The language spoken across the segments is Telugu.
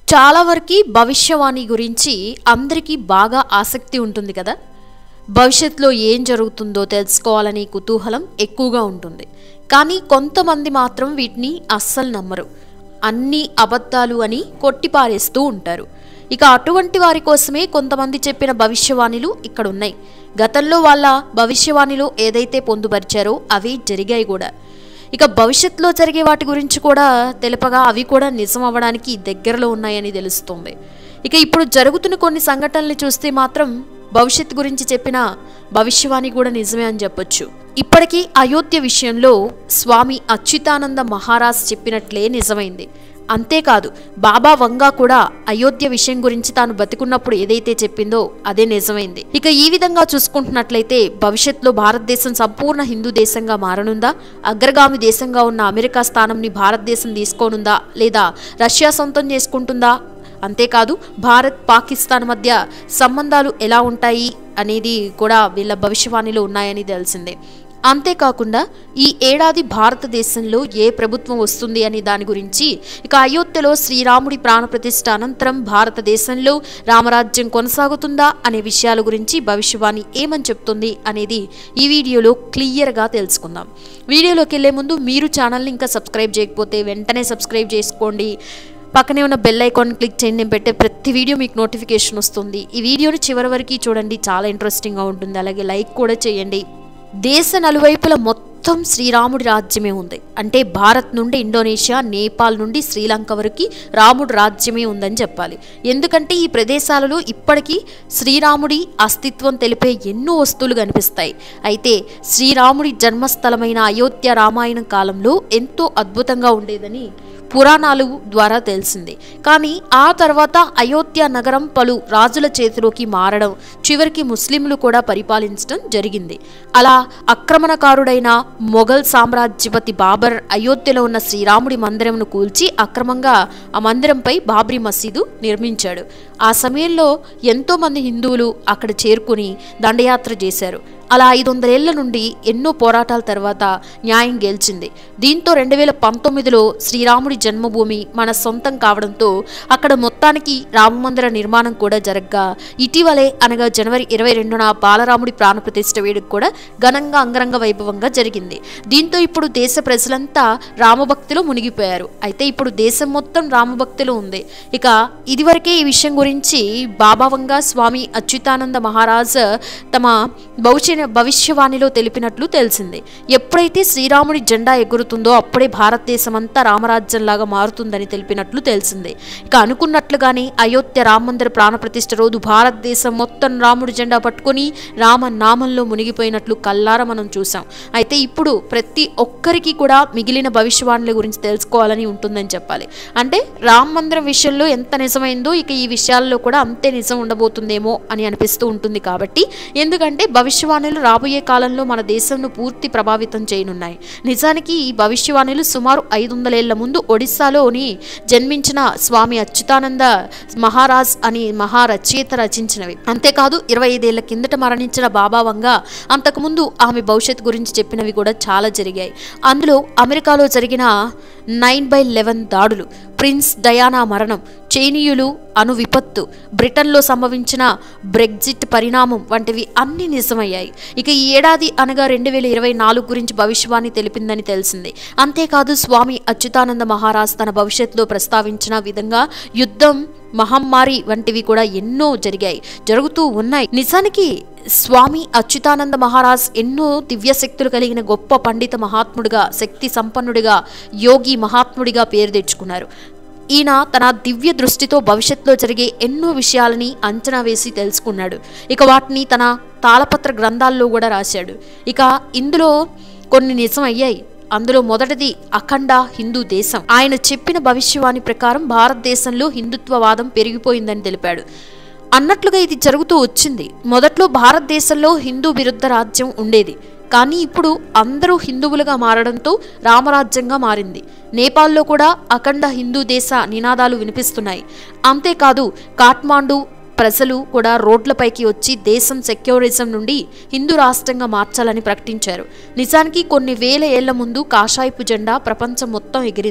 చాలా వరకు భవిష్యవాణి గురించి అందరికీ బాగా ఆసక్తి ఉంటుంది కదా భవిష్యత్తులో ఏం జరుగుతుందో తెలుసుకోవాలని కుతూహలం ఎక్కువగా ఉంటుంది కానీ కొంతమంది మాత్రం వీటిని అస్సలు నమ్మరు అన్నీ అబద్ధాలు అని కొట్టిపారేస్తూ ఉంటారు ఇక అటువంటి వారి కోసమే కొంతమంది చెప్పిన భవిష్యవాణిలు ఇక్కడ ఉన్నాయి గతంలో వాళ్ళ భవిష్యవాణిలో ఏదైతే పొందుపరిచారో అవి జరిగాయి కూడా ఇక భవిష్యత్తులో జరిగే వాటి గురించి కూడా తెలుపగా అవి కూడా నిజం అవ్వడానికి దగ్గరలో ఉన్నాయని తెలుస్తుంది ఇక ఇప్పుడు జరుగుతున్న కొన్ని సంఘటనలు చూస్తే మాత్రం భవిష్యత్తు గురించి చెప్పిన భవిష్యవాణి కూడా నిజమే అని చెప్పొచ్చు ఇప్పటికీ అయోధ్య విషయంలో స్వామి అచ్యుతానంద మహారాజ్ చెప్పినట్లే నిజమైంది అంతేకాదు బాబా వంగా కూడా అయోధ్య విషయం గురించి తాను బతికున్నప్పుడు ఏదైతే చెప్పిందో అదే నిజమైంది ఇక ఈ విధంగా చూసుకుంటున్నట్లయితే భవిష్యత్తులో భారతదేశం సంపూర్ణ హిందూ దేశంగా మారనుందా అగ్రగామి దేశంగా ఉన్న అమెరికా స్థానంని భారతదేశం తీసుకోనుందా లేదా రష్యా సొంతం చేసుకుంటుందా అంతేకాదు భారత్ పాకిస్తాన్ మధ్య సంబంధాలు ఎలా ఉంటాయి అనేది కూడా వీళ్ళ భవిష్యవాణిలో ఉన్నాయని తెలిసిందే అంతేకాకుండా ఈ ఏడాది భారతదేశంలో ఏ ప్రభుత్వం వస్తుంది అనే దాని గురించి ఇక అయోధ్యలో శ్రీరాముడి ప్రాణప్రతిష్ఠ అనంతరం భారతదేశంలో రామరాజ్యం కొనసాగుతుందా అనే విషయాల గురించి భవిష్యవాణి ఏమని చెప్తుంది అనేది ఈ వీడియోలో క్లియర్గా తెలుసుకుందాం వీడియోలోకి వెళ్లే ముందు మీరు ఛానల్ని ఇంకా సబ్స్క్రైబ్ చేయకపోతే వెంటనే సబ్స్క్రైబ్ చేసుకోండి పక్కనే ఉన్న బెల్ ఐకాన్ క్లిక్ చేయండి నేను పెట్టే ప్రతి వీడియో మీకు నోటిఫికేషన్ వస్తుంది ఈ వీడియోని చివరి వరకు చూడండి చాలా ఇంట్రెస్టింగ్గా ఉంటుంది అలాగే లైక్ కూడా చేయండి దేశ నలువైపుల మొత్తం శ్రీరాముడి రాజ్యమే ఉంది అంటే భారత్ నుండి ఇండోనేషియా నేపాల్ నుండి శ్రీలంక వరకు రాముడి రాజ్యమే ఉందని చెప్పాలి ఎందుకంటే ఈ ప్రదేశాలలో ఇప్పటికీ శ్రీరాముడి అస్తిత్వం తెలిపే ఎన్నో వస్తువులు కనిపిస్తాయి అయితే శ్రీరాముడి జన్మస్థలమైన అయోధ్య రామాయణం కాలంలో ఎంతో అద్భుతంగా ఉండేదని పురాణాలు ద్వారా తెలిసింది కానీ ఆ తర్వాత అయోధ్య నగరం పలు రాజుల చేతిలోకి మారడం చివరికి ముస్లింలు కూడా పరిపాలించడం జరిగింది అలా ఆక్రమణకారుడైన మొఘల్ సామ్రాజ్యపతి బాబర్ అయోధ్యలో ఉన్న శ్రీరాముడి మందిరంను కూల్చి అక్రమంగా ఆ మందిరంపై బాబ్రీ మసీదు నిర్మించాడు ఆ సమయంలో ఎంతో మంది హిందువులు అక్కడ చేరుకుని దండయాత్ర చేశారు అలా ఐదు వందలేళ్ల నుండి ఎన్నో పోరాటాల తర్వాత న్యాయం గెలిచింది దీంతో రెండు వేల పంతొమ్మిదిలో శ్రీరాముడి జన్మభూమి మన సొంతం కావడంతో అక్కడ మొత్తానికి రామమందిర నిర్మాణం కూడా జరగ్గా ఇటీవలే అనగా జనవరి ఇరవై రెండున బాలరాముడి ప్రాణప్రతిష్ఠ వేడుక కూడా ఘనంగా అంగరంగ వైభవంగా జరిగింది దీంతో ఇప్పుడు దేశ ప్రజలంతా రామభక్తిలో మునిగిపోయారు అయితే ఇప్పుడు దేశం మొత్తం రామభక్తిలో ఉంది ఇక ఇదివరకే ఈ విషయం గురించి బాబావంగా స్వామి అచ్యుతానంద మహారాజ్ తమ భవిష్య భవిష్యవాణిలో తెలిపినట్లు తెలిసింది ఎప్పుడైతే శ్రీరాముడి జెండా ఎగురుతుందో అప్పుడే భారతదేశం అంతా రామరాజ్యంలాగా మారుతుందని తెలిపినట్లు తెలిసింది ఇక అనుకున్నట్లుగానే అయోధ్య రామ మందిర ప్రాణప్రతిష్ఠ రోజు భారతదేశం మొత్తం రాముడి జెండా పట్టుకొని రామ నామంలో మునిగిపోయినట్లు కల్లారా మనం చూసాం అయితే ఇప్పుడు ప్రతి ఒక్కరికి కూడా మిగిలిన భవిష్యవాణుల గురించి తెలుసుకోవాలని ఉంటుందని చెప్పాలి అంటే రామ మందిరం విషయంలో ఎంత నిజమైందో ఇక ఈ విషయాల్లో కూడా అంతే నిజం ఉండబోతుందేమో అని అనిపిస్తూ ఉంటుంది కాబట్టి ఎందుకంటే భవిష్యవాణులు రాబోయే కాలంలో మన దేశంను పూర్తి ప్రభావితం చేయనున్నాయి నిజానికి ఈ భవిష్యవాణులు సుమారు ఐదు వందలేళ్ల ముందు ఒడిస్సాలోని జన్మించిన స్వామి అచ్యుతానంద మహారాజ్ అని మహారచయిత రచించినవి అంతేకాదు ఇరవై ఐదేళ్ల కిందట మరణించిన బాబా వంగ అంతకుముందు ఆమె భవిష్యత్ గురించి చెప్పినవి కూడా చాలా జరిగాయి అందులో అమెరికాలో జరిగిన నైన్ బై లెవెన్ దాడులు ప్రిన్స్ డయానా మరణం చైనీయులు అణు విపత్తు బ్రిటన్లో సంభవించిన బ్రెగ్జిట్ పరిణామం వంటివి అన్ని నిజమయ్యాయి ఇక ఈ ఏడాది అనగా రెండు వేల ఇరవై నాలుగు గురించి భవిష్యవాణి తెలిపిందని తెలిసింది అంతేకాదు స్వామి అచ్యుతానంద మహారాజ్ తన భవిష్యత్తులో ప్రస్తావించిన విధంగా యుద్ధం మహమ్మారి వంటివి కూడా ఎన్నో జరిగాయి జరుగుతూ ఉన్నాయి నిజానికి స్వామి అచ్యుతానంద మహారాజ్ ఎన్నో దివ్య శక్తులు కలిగిన గొప్ప పండిత మహాత్ముడిగా శక్తి సంపన్నుడిగా యోగి మహాత్ముడిగా పేరు తెచ్చుకున్నారు ఈయన తన దివ్య దృష్టితో భవిష్యత్తులో జరిగే ఎన్నో విషయాలని అంచనా వేసి తెలుసుకున్నాడు ఇక వాటిని తన తాళపత్ర గ్రంథాల్లో కూడా రాశాడు ఇక ఇందులో కొన్ని నిజం అయ్యాయి అందులో మొదటిది అఖండ హిందూ దేశం ఆయన చెప్పిన భవిష్యవాణి ప్రకారం భారతదేశంలో హిందుత్వవాదం పెరిగిపోయిందని తెలిపాడు అన్నట్లుగా ఇది జరుగుతూ వచ్చింది మొదట్లో భారతదేశంలో హిందూ విరుద్ధ రాజ్యం ఉండేది కానీ ఇప్పుడు అందరూ హిందువులుగా మారడంతో రామరాజ్యంగా మారింది నేపాల్లో కూడా అఖండ హిందూ దేశ నినాదాలు వినిపిస్తున్నాయి అంతేకాదు కాఠ్మాండు ప్రజలు కూడా రోడ్లపైకి వచ్చి దేశం సెక్యూరిజం నుండి హిందూ రాష్ట్రంగా మార్చాలని ప్రకటించారు నిజానికి కొన్ని వేల ఏళ్ల ముందు కాషాయపు జెండా ప్రపంచం మొత్తం ఎగిరింది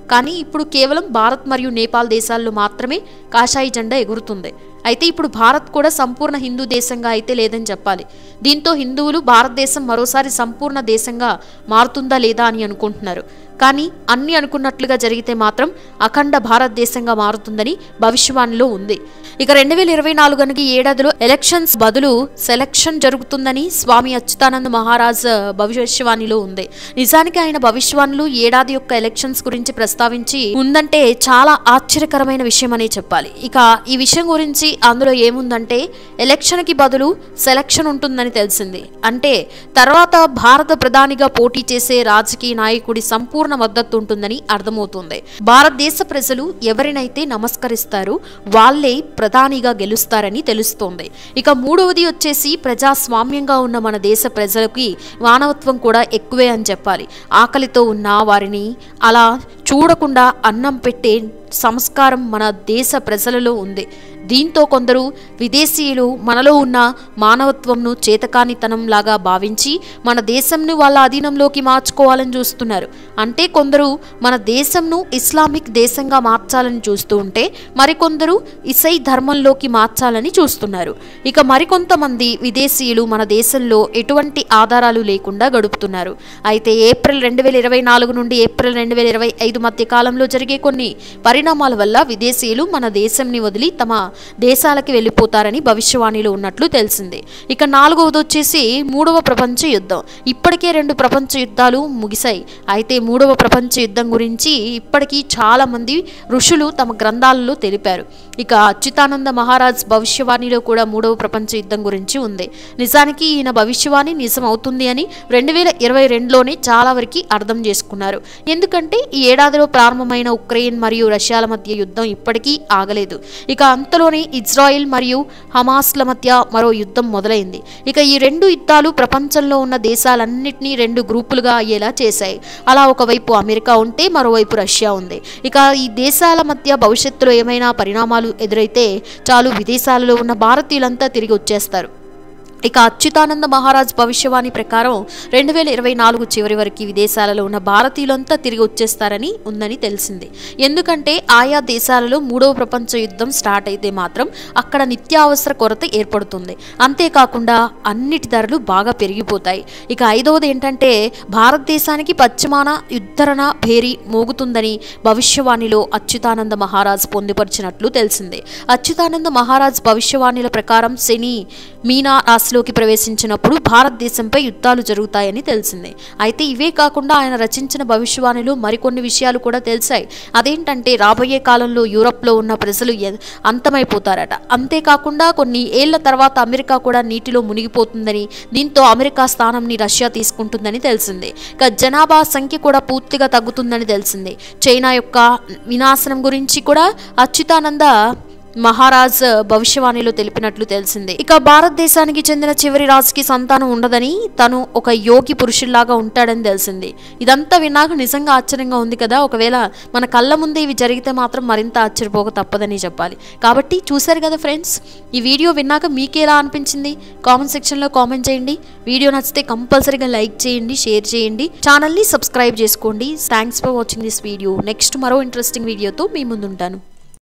కానీ ఇప్పుడు కేవలం భారత్ మరియు నేపాల్ దేశాల్లో మాత్రమే కాషాయి జెండా ఎగురుతుంది అయితే ఇప్పుడు భారత్ కూడా సంపూర్ణ హిందూ దేశంగా అయితే లేదని చెప్పాలి దీంతో హిందువులు భారతదేశం మరోసారి సంపూర్ణ దేశంగా మారుతుందా లేదా అని అనుకుంటున్నారు కానీ అన్ని అనుకున్నట్లుగా జరిగితే మాత్రం అఖండ భారతదేశంగా మారుతుందని భవిష్యవాణిలో ఉంది ఇక రెండు వేల ఇరవై నాలుగు అనగా ఈ ఏడాదిలో ఎలక్షన్స్ బదులు సెలక్షన్ జరుగుతుందని స్వామి అచ్యుతానంద మహారాజ్ భవిష్యవాణిలో ఉంది నిజానికి ఆయన భవిష్యవాణిలో ఏడాది యొక్క ఎలక్షన్స్ గురించి ప్రస్తావించి ఉందంటే చాలా ఆశ్చర్యకరమైన విషయం అనే చెప్పాలి ఇక ఈ విషయం గురించి అందులో ఏముందంటే ఎలక్షన్కి బదులు సెలక్షన్ ఉంటుందని తెలిసింది అంటే తర్వాత భారత ప్రధానిగా పోటీ చేసే రాజకీయ నాయకుడి సంపూర్ణ మద్దతు ఉంటుందని అర్థమవుతుంది భారతదేశ ప్రజలు ఎవరినైతే నమస్కరిస్తారో వాళ్ళే ప్రధానిగా గెలుస్తారని తెలుస్తోంది ఇక మూడవది వచ్చేసి ప్రజాస్వామ్యంగా ఉన్న మన దేశ ప్రజలకి మానవత్వం కూడా ఎక్కువే అని చెప్పాలి ఆకలితో ఉన్న వారిని అలా చూడకుండా అన్నం పెట్టే సంస్కారం మన దేశ ప్రజలలో ఉంది దీంతో కొందరు విదేశీయులు మనలో ఉన్న మానవత్వంను చేతకానితనం లాగా భావించి మన దేశంను వాళ్ళ అధీనంలోకి మార్చుకోవాలని చూస్తున్నారు అంటే కొందరు మన దేశంను ఇస్లామిక్ దేశంగా మార్చాలని చూస్తూ ఉంటే మరికొందరు ఇసై ధర్మంలోకి మార్చాలని చూస్తున్నారు ఇక మరికొంతమంది విదేశీయులు మన దేశంలో ఎటువంటి ఆధారాలు లేకుండా గడుపుతున్నారు అయితే ఏప్రిల్ రెండు వేల ఇరవై నాలుగు నుండి ఏప్రిల్ రెండు వేల ఇరవై ఐదు మధ్య కాలంలో జరిగే కొన్ని పరిణామాల వల్ల విదేశీయులు మన దేశంని వదిలి తమ దేశాలకి వెళ్ళిపోతారని భవిష్యవాణిలో ఉన్నట్లు తెలిసింది ఇక నాలుగవది వచ్చేసి మూడవ ప్రపంచ యుద్ధం ఇప్పటికే రెండు ప్రపంచ యుద్ధాలు ముగిశాయి అయితే మూడవ ప్రపంచ యుద్ధం గురించి ఇప్పటికీ చాలా మంది ఋషులు తమ గ్రంథాలలో తెలిపారు ఇక అచ్యుతానంద మహారాజ్ భవిష్యవాణిలో కూడా మూడవ ప్రపంచ యుద్ధం గురించి ఉంది నిజానికి ఈయన భవిష్యవాణి నిజం అవుతుంది అని రెండు వేల ఇరవై రెండులోనే చాలా వరకు అర్థం చేసుకున్నారు ఎందుకంటే ఈ ఏడాదిలో ప్రారంభమైన ఉక్రెయిన్ మరియు రష్యాల మధ్య యుద్ధం ఇప్పటికీ ఆగలేదు ఇక అంతలోనే ఇజ్రాయిల్ మరియు హమాస్ల మధ్య మరో యుద్ధం మొదలైంది ఇక ఈ రెండు యుద్ధాలు ప్రపంచంలో ఉన్న దేశాలన్నింటినీ రెండు గ్రూపులుగా అయ్యేలా చేశాయి అలా ఒకవైపు అమెరికా ఉంటే మరోవైపు రష్యా ఉంది ఇక ఈ దేశాల మధ్య భవిష్యత్తులో ఏమైనా పరిణామాలు ఎదురైతే చాలు విదేశాలలో ఉన్న భారతీయులంతా తిరిగి వచ్చేస్తారు ఇక అచ్యుతానంద మహారాజ్ భవిష్యవాణి ప్రకారం రెండు వేల ఇరవై నాలుగు చివరి వరకు విదేశాలలో ఉన్న భారతీయులంతా తిరిగి వచ్చేస్తారని ఉందని తెలిసింది ఎందుకంటే ఆయా దేశాలలో మూడవ ప్రపంచ యుద్ధం స్టార్ట్ అయితే మాత్రం అక్కడ నిత్యావసర కొరత ఏర్పడుతుంది అంతేకాకుండా అన్నిటి ధరలు బాగా పెరిగిపోతాయి ఇక ఐదవది ఏంటంటే భారతదేశానికి పశ్చిమాన యుద్ధరణ భేరి మోగుతుందని భవిష్యవాణిలో అచ్యుతానంద మహారాజ్ పొందుపరిచినట్లు తెలిసింది అచ్యుతానంద మహారాజ్ భవిష్యవాణిల ప్రకారం శని మీనా రాశిలోకి ప్రవేశించినప్పుడు భారతదేశంపై యుద్ధాలు జరుగుతాయని తెలిసింది అయితే ఇవే కాకుండా ఆయన రచించిన భవిష్యవాణిలో మరికొన్ని విషయాలు కూడా తెలిసాయి అదేంటంటే రాబోయే కాలంలో యూరప్లో ఉన్న ప్రజలు ఎ- అంతమైపోతారట అంతేకాకుండా కొన్ని ఏళ్ల తర్వాత అమెరికా కూడా నీటిలో మునిగిపోతుందని దీంతో అమెరికా స్థానంని రష్యా తీసుకుంటుందని తెలిసింది ఇక జనాభా సంఖ్య కూడా పూర్తిగా తగ్గుతుందని తెలిసింది చైనా యొక్క వినాశనం గురించి కూడా అచ్యుతానంద మహారాజ్ భవిష్యవాణిలో తెలిపినట్లు తెలిసింది ఇక భారతదేశానికి చెందిన చివరి రాజుకి సంతానం ఉండదని తను ఒక యోగి పురుషుల్లాగా ఉంటాడని తెలిసింది ఇదంతా విన్నాక నిజంగా ఆశ్చర్యంగా ఉంది కదా ఒకవేళ మన కళ్ళ ముందే ఇవి జరిగితే మాత్రం మరింత ఆశ్చర్యపోక తప్పదని చెప్పాలి కాబట్టి చూశారు కదా ఫ్రెండ్స్ ఈ వీడియో విన్నాక మీకు ఎలా అనిపించింది కామెంట్ సెక్షన్లో కామెంట్ చేయండి వీడియో నచ్చితే కంపల్సరీగా లైక్ చేయండి షేర్ చేయండి ఛానల్ని సబ్స్క్రైబ్ చేసుకోండి thanks for watching this video next మరో ఇంట్రెస్టింగ్ వీడియోతో మీ ముందుంటాను